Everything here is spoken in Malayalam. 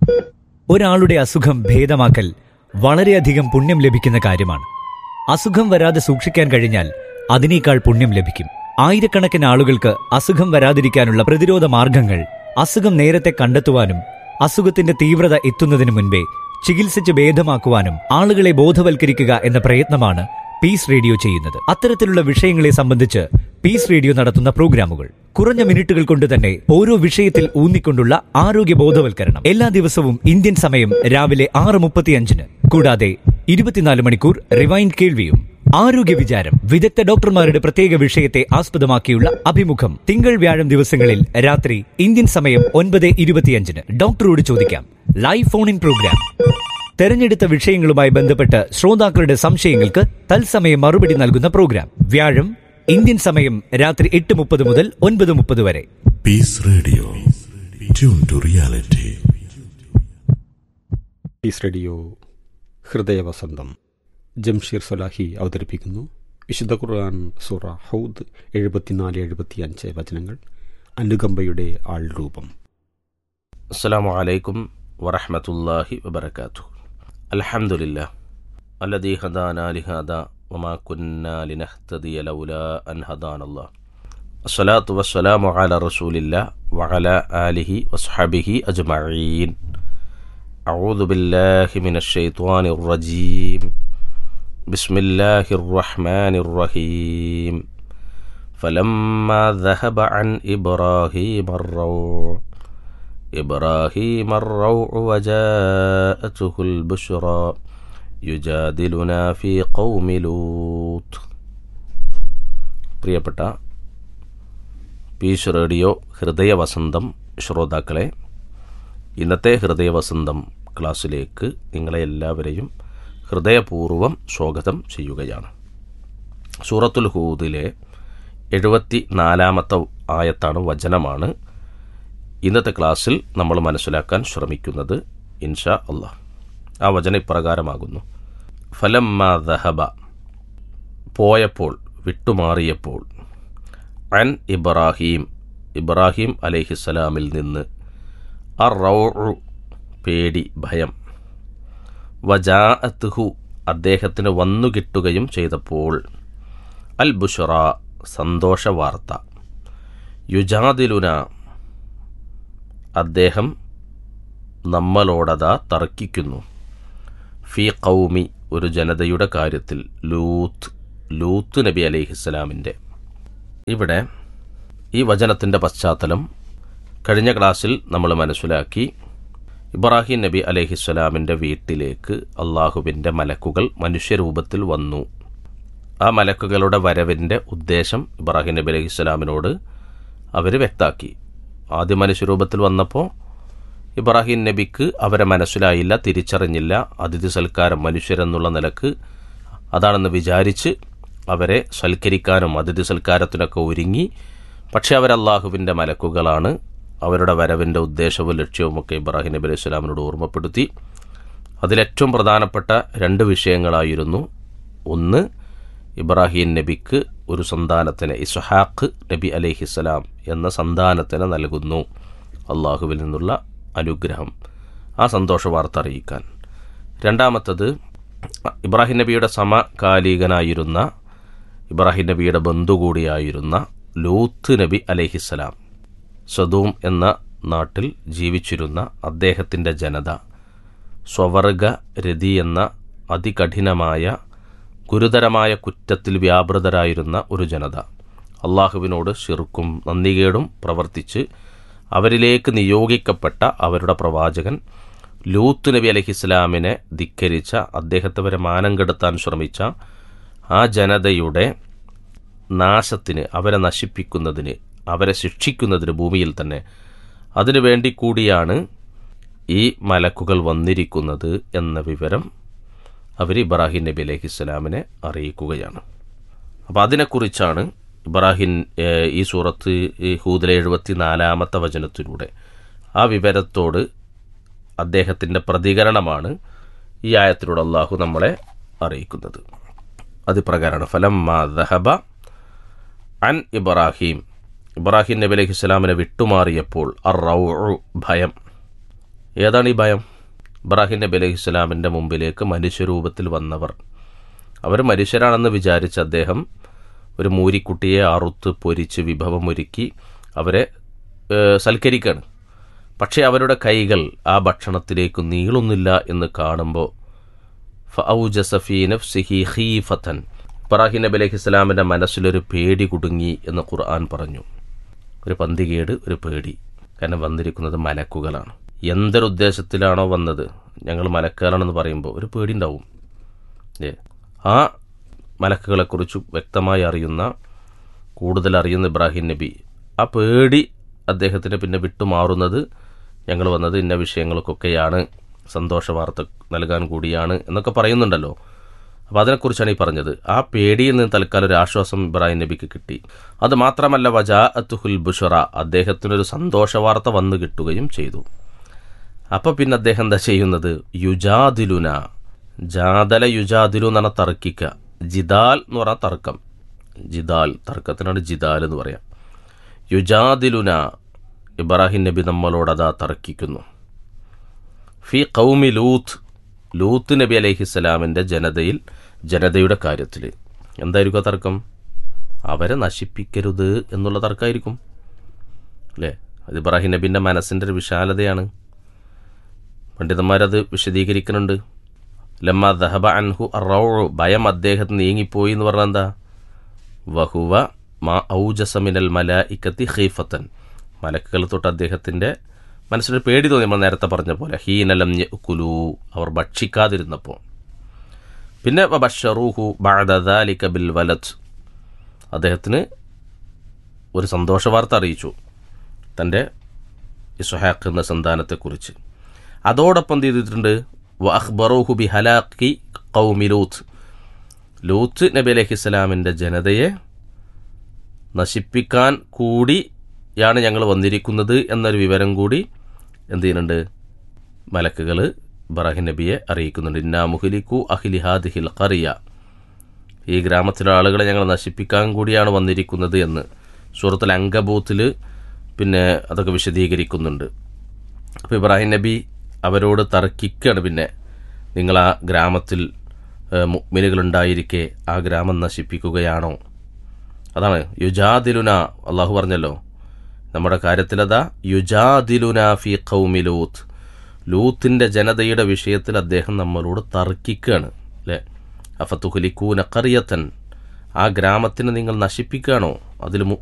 ഒരാളുടെ അസുഖം ഭേദമാക്കൽ വളരെയധികം പുണ്യം ലഭിക്കുന്ന കാര്യമാണ് അസുഖം വരാതെ സൂക്ഷിക്കാൻ കഴിഞ്ഞാൽ അതിനേക്കാൾ പുണ്യം ലഭിക്കും ആയിരക്കണക്കിന് ആളുകൾക്ക് അസുഖം വരാതിരിക്കാനുള്ള പ്രതിരോധ മാർഗങ്ങൾ അസുഖം നേരത്തെ കണ്ടെത്തുവാനും അസുഖത്തിന്റെ തീവ്രത എത്തുന്നതിന് മുൻപേ ചികിത്സിച്ച് ഭേദമാക്കുവാനും ആളുകളെ ബോധവൽക്കരിക്കുക എന്ന പ്രയത്നമാണ് പീസ് റേഡിയോ ചെയ്യുന്നത് അത്തരത്തിലുള്ള വിഷയങ്ങളെ സംബന്ധിച്ച് പീസ് റേഡിയോ നടത്തുന്ന പ്രോഗ്രാമുകൾ കുറഞ്ഞ മിനിറ്റുകൾ കൊണ്ട് തന്നെ ഓരോ വിഷയത്തിൽ ഊന്നിക്കൊണ്ടുള്ള ആരോഗ്യ ബോധവൽക്കരണം എല്ലാ ദിവസവും ഇന്ത്യൻ സമയം രാവിലെ ആറ് മുപ്പത്തിയഞ്ചിന് കൂടാതെ ഇരുപത്തിനാല് മണിക്കൂർ റിവൈൻഡ് കേൾവിയും ആരോഗ്യ വിചാരം വിദഗ്ധ ഡോക്ടർമാരുടെ പ്രത്യേക വിഷയത്തെ ആസ്പദമാക്കിയുള്ള അഭിമുഖം തിങ്കൾ വ്യാഴം ദിവസങ്ങളിൽ രാത്രി ഇന്ത്യൻ സമയം ഒൻപത് ഇരുപത്തിയഞ്ചിന് ഡോക്ടറോട് ചോദിക്കാം ലൈവ് ഫോൺ ഇൻ പ്രോഗ്രാം തെരഞ്ഞെടുത്ത വിഷയങ്ങളുമായി ബന്ധപ്പെട്ട് ശ്രോതാക്കളുടെ സംശയങ്ങൾക്ക് തത്സമയം മറുപടി നൽകുന്ന പ്രോഗ്രാം വ്യാഴം ഇന്ത്യൻ സമയം രാത്രി എട്ട് മുപ്പത് മുതൽ ഒൻപത് മുപ്പത് വരെ Peace Radio. Tune to reality. Peace radio ഹൃദയവസന്തം ജംഷീർ സലാഹി അവതരിപ്പിക്കുന്നു വിശുദ്ധ ഖുർആൻ സൂറ ഹൗദ് എഴുപത്തിനാല് എഴുപത്തിയഞ്ച് വചനങ്ങൾ അനുകമ്പയുടെ ആൾ രൂപം السلام عليكم ورحمة الله وبركاته الحمد لله الذي هدانا لهذا وما كنا لنهتدي لولا أن هدانا الله الصلاة والسلام على رسول الله وعلى آله وصحبه أجمعين أعوذ بالله من الشيطان الرجيم بسم الله الرحمن الرحيم فلما ذهب عن إبراهيم الروع إبراهيم الروع وجاءته البشرى يجادلنا في قوم لوط പ്രിയപ്പെട്ട പീസ് റേഡിയോ ഹൃദയവസന്തം ശ്രോതാക്കളെ ഇന്നത്തെ ഹൃദയവസന്തം ക്ലാസ്സിലേക്ക് നിങ്ങളെ എല്ലാവരെയും ഹൃദയപൂർവ്വം സ്വാഗതം ചെയ്യുകയാണ് സൂറത്തുൽ ഹൂദിലെ എഴുപത്തി നാലാമത്തെ ആയത്താണ് വചനമാണ് ഇന്നത്തെ ക്ലാസ്സിൽ നമ്മൾ മനസ്സിലാക്കാൻ ശ്രമിക്കുന്നത് ഇൻഷാ അള്ളാഹ് ആ വചന ഇപ്രകാരമാകുന്നു ഫലമ്മ ദഹബ പോയപ്പോൾ വിട്ടുമാറിയപ്പോൾ അൻ ഇബ്രാഹീം ഇബ്രാഹിം അലൈഹിസ്സലാമിൽ നിന്ന് അ റൗ പേടി ഭയം വജാഅത്തുഹു അദ്ദേഹത്തിന് വന്നു കിട്ടുകയും ചെയ്തപ്പോൾ അൽ ബുഷറ സന്തോഷവാർത്ത യുജാദിലുന അദ്ദേഹം നമ്മളോടതാ തർക്കിക്കുന്നു ഫി കൗമി ഒരു ജനതയുടെ കാര്യത്തിൽ ലൂത്ത് ലൂത്ത് നബി അലൈഹിസ്സലാമിൻ്റെ ഇവിടെ ഈ വചനത്തിൻ്റെ പശ്ചാത്തലം കഴിഞ്ഞ ക്ലാസ്സിൽ നമ്മൾ മനസ്സിലാക്കി ഇബ്രാഹിം നബി അലൈഹിസ്സലാമിൻ്റെ വീട്ടിലേക്ക് അള്ളാഹുവിൻ്റെ മലക്കുകൾ മനുഷ്യരൂപത്തിൽ വന്നു ആ മലക്കുകളുടെ വരവിൻ്റെ ഉദ്ദേശം ഇബ്രാഹിം നബി അലൈഹിസ്സലാമിനോട് അവർ വ്യക്താക്കി ആദ്യ മനുഷ്യരൂപത്തിൽ വന്നപ്പോൾ ഇബ്രാഹിം നബിക്ക് അവരെ മനസ്സിലായില്ല തിരിച്ചറിഞ്ഞില്ല അതിഥി സൽക്കാരം മനുഷ്യരെന്നുള്ള നിലക്ക് അതാണെന്ന് വിചാരിച്ച് അവരെ സൽക്കരിക്കാനും അതിഥി സൽക്കാരത്തിനൊക്കെ ഒരുങ്ങി പക്ഷെ അവർ അള്ളാഹുവിൻ്റെ മലക്കുകളാണ് അവരുടെ വരവിൻ്റെ ഉദ്ദേശവും ലക്ഷ്യവുമൊക്കെ ഇബ്രാഹിം നബി അലൈഹി സ്വലാമിനോട് ഓർമ്മപ്പെടുത്തി അതിലേറ്റവും പ്രധാനപ്പെട്ട രണ്ട് വിഷയങ്ങളായിരുന്നു ഒന്ന് ഇബ്രാഹിം നബിക്ക് ഒരു സന്താനത്തിന് ഇസ്ഹാഖ് നബി അലൈഹിസ്സലാം എന്ന സന്താനത്തിന് നൽകുന്നു അള്ളാഹുവിൽ നിന്നുള്ള അനുഗ്രഹം ആ സന്തോഷ വാർത്ത അറിയിക്കാൻ രണ്ടാമത്തത് ഇബ്രാഹിം നബിയുടെ സമകാലികനായിരുന്ന ഇബ്രാഹിം നബിയുടെ ബന്ധു കൂടിയായിരുന്ന ലൂത്ത് നബി അലൈഹിസ്സലാം സദൂം എന്ന നാട്ടിൽ ജീവിച്ചിരുന്ന അദ്ദേഹത്തിൻ്റെ ജനത സ്വവർഗ രതി എന്ന അതികഠിനമായ ഗുരുതരമായ കുറ്റത്തിൽ വ്യാപൃതരായിരുന്ന ഒരു ജനത അള്ളാഹുവിനോട് ശിർക്കും നന്ദികേടും പ്രവർത്തിച്ച് അവരിലേക്ക് നിയോഗിക്കപ്പെട്ട അവരുടെ പ്രവാചകൻ ലൂത്ത് നബി അലഹിസ്ലാമിനെ ധിക്കരിച്ച അദ്ദേഹത്തെ വരെ മാനം കെടുത്താൻ ശ്രമിച്ച ആ ജനതയുടെ നാശത്തിന് അവരെ നശിപ്പിക്കുന്നതിന് അവരെ ശിക്ഷിക്കുന്നതിന് ഭൂമിയിൽ തന്നെ അതിനുവേണ്ടി കൂടിയാണ് ഈ മലക്കുകൾ വന്നിരിക്കുന്നത് എന്ന വിവരം അവർ ഇബ്രാഹിം നബി അലൈഹി സ്വലാമിനെ അറിയിക്കുകയാണ് അപ്പോൾ അതിനെക്കുറിച്ചാണ് ഇബ്രാഹിം ഏഹ്, ഈ സൂറത്ത് ഈ ഹൂദിലെ എഴുപത്തി നാലാമത്തെ വചനത്തിലൂടെ ആ വിവരത്തോട് അദ്ദേഹത്തിൻ്റെ പ്രതികരണമാണ് ഈ ആയത്തിലൂടെ അള്ളാഹു നമ്മളെ അറിയിക്കുന്നത് അത് പ്രകാരമാണ് ഫലം മാ ദഹബ അൻ ഇബ്രാഹിം ഇബ്രാഹിം നബി അലൈഹി സ്വലാമിനെ വിട്ടുമാറിയപ്പോൾ അർ റൗ ഭയം ഏതാണ് ഈ ഭയം ഇബ്രാഹിം നബി അലൈഹി സ്വലാമിൻ്റെ മുമ്പിലേക്ക് മനുഷ്യരൂപത്തിൽ വന്നവർ അവർ മനുഷ്യരാണെന്ന് വിചാരിച്ച അദ്ദേഹം ഒരു മൂരിക്കുട്ടിയെ അറുത്ത് പൊരിച്ച് വിഭവമൊരുക്കി അവരെ ഏഹ്, സൽക്കരിക്കുകയാണ് പക്ഷേ അവരുടെ കൈകൾ ആ ഭക്ഷണത്തിലേക്ക് നീളുന്നില്ല എന്ന് കാണുമ്പോൾ ഫൗജസഫി നഫ്സിഹി ഖീഫത്തൻ ഇബ്രാഹിം നബി അലൈഹി സ്വലാമിൻ്റെ മനസ്സിലൊരു പേടി കുടുങ്ങി എന്ന് ഖുർആൻ പറഞ്ഞു ഒരു പന്തികേട് ഒരു പേടി കാരണം വന്നിരിക്കുന്നത് മലക്കുകളാണ് എന്തൊരു ഉദ്ദേശത്തിലാണോ വന്നത് ഞങ്ങൾ മലക്കുകളാണെന്ന് പറയുമ്പോൾ ഒരു പേടി ഉണ്ടാവും ഏ ആ മലക്കുകളെക്കുറിച്ച് വ്യക്തമായി അറിയുന്ന കൂടുതൽ അറിയുന്ന ഇബ്രാഹിം നബി ആ പേടി അദ്ദേഹത്തിന് പിന്നെ വിട്ടുമാറുന്നത് ഞങ്ങൾ വന്നത് ഇന്ന വിഷയങ്ങൾക്കൊക്കെയാണ് സന്തോഷ വാർത്ത നൽകാൻ കൂടിയാണ് എന്നൊക്കെ പറയുന്നുണ്ടല്ലോ അപ്പോൾ അതിനെക്കുറിച്ചാണ് ഈ പറഞ്ഞത് ആ പേടിയിൽ നിന്ന് തൽക്കാലം ഒരു ആശ്വാസം ഇബ്രാഹിം നബിക്ക് കിട്ടി അത് മാത്രമല്ല വജാ അത്തുഹുൽ ബുഷറ അദ്ദേഹത്തിനൊരു സന്തോഷ വാർത്ത വന്നു കിട്ടുകയും ചെയ്തു അപ്പോൾ പിന്നെ അദ്ദേഹം എന്താ ചെയ്യുന്നത് യുജാദിലുന ജാതല യുജാദിലു എന്നാണ് തർക്കിക്കുക ജിദാൽ എന്ന് പറഞ്ഞാൽ തർക്കം ജിദാൽ തർക്കത്തിനാണ് ജിദാൽ എന്ന് പറയാം യുജാദിലുന ഇബ്രാഹിം നബി നമ്മളോട് അതാ തർക്കിക്കുന്നു ഫി കൗമി ലൂത്ത് ലൂത്ത് നബി അലൈഹിസ്സലാമിൻ്റെ ജനതയിൽ ജനതയുടെ കാര്യത്തിൽ എന്തായിരിക്കും ആ തർക്കം അവരെ നശിപ്പിക്കരുത് എന്നുള്ള തർക്കമായിരിക്കും അല്ലേ അത് ഇബ്രാഹിം നബിൻ്റെ മനസ്സിൻ്റെ ഒരു വിശാലതയാണ് പണ്ഡിതന്മാരത് വിശദീകരിക്കുന്നുണ്ട് ലമ്മ ദഹബ അൻഹു റൗ ഭയം അദ്ദേഹത്തിന് നീങ്ങിപ്പോയി എന്ന് പറഞ്ഞാൽ എന്താ വഹുവ മാ ഔജസമിനൽ മല ഇക്കത്തി ഖീഫത്തൻ മലക്കുകൾ തൊട്ട് അദ്ദേഹത്തിൻ്റെ മനസ്സിലൊരു പേടി തോന്നി നമ്മൾ നേരത്തെ പറഞ്ഞ പോലെ ഹീനലം കുലു അവർ ഭക്ഷിക്കാതിരുന്നപ്പോൾ പിന്നെ ബഷറൂഹു ബഅദാലിക ബിൽ വലത് അദ്ദേഹത്തിന് ഒരു സന്തോഷ വാർത്ത അറിയിച്ചു തൻ്റെ ഇസ്ഹാഖ് എന്ന സന്താനത്തെക്കുറിച്ച് അതോടൊപ്പം എന്ത് ചെയ്തിട്ടുണ്ട് വ അഖ്ബറൂഹു ബി ഹലാഖി കൗമി ലൂത്ത് ലൂത്ത് നബി അലൈഹിസ്സലാമിൻ്റെ ജനതയെ നശിപ്പിക്കാൻ കൂടിയാണ് ഞങ്ങൾ വന്നിരിക്കുന്നത് എന്നൊരു വിവരം കൂടി എന്ത് ചെയ്യുന്നുണ്ട് മലക്കുകൾ ഇബ്രാഹിം നബിയെ അറിയിക്കുന്നുണ്ട് ഇന്നാ മുഹലിക്കു അഹിലിഹാദിഹിൽ ഖറിയ ഈ ഗ്രാമത്തിലെ ആളുകളെ ഞങ്ങൾ നശിപ്പിക്കാൻ കൂടിയാണ് വന്നിരിക്കുന്നത് എന്ന് സൂറത്തുൽ അങ്കബൂത്തിൽ പിന്നെ അതൊക്കെ വിശദീകരിക്കുന്നുണ്ട് അപ്പോൾ ഇബ്രാഹിം നബി അവരോട് തർക്കിക്കുകയാണ് പിന്നെ നിങ്ങൾ ആ ഗ്രാമത്തിൽ മുഗ്മിനുകളുണ്ടായിരിക്കെ ആ ഗ്രാമം നശിപ്പിക്കുകയാണോ അതാണ് യുജാദിലുന അള്ളാഹു പറഞ്ഞല്ലോ നമ്മുടെ കാര്യത്തിലതാ യുജാദിലുന ഫി ഖൗമി ലൂത്ത് ലൂത്തിൻ്റെ ജനതയുടെ വിഷയത്തിൽ അദ്ദേഹം നമ്മളോട് തർക്കിക്കുകയാണ് അല്ലേ അഫത്തുഹുലിക്കൂന കറിയത്തൻ ആ ഗ്രാമത്തിനെ നിങ്ങൾ നശിപ്പിക്കുകയാണോ അതിൽ